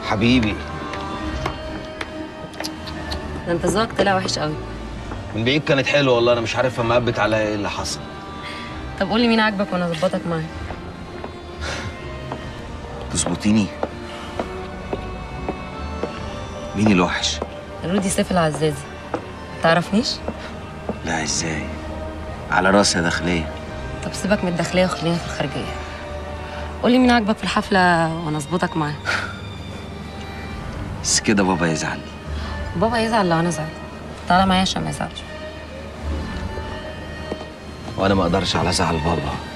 حبيبي ده انت ذوقك طلع وحش قوي من بعيد كانت حلوه والله انا مش عارف اما قبت عليا ايه اللي حصل طب قولي مين عاجبك وانا اظبطك معاه تظبطيني مين الوحش رودي سيف العزازي تعرفنيش لا ازاي على راسي يا داخليه طب سيبك من الداخليه وخلينا في الخارجيه قولي مين عاجبك في الحفله وانا اظبطك معاه بس كده بابا يزعل بابا يزعل لو انا زعلت تعالى معايا عشان ما يزعلش وانا ما اقدرش على زعل بابا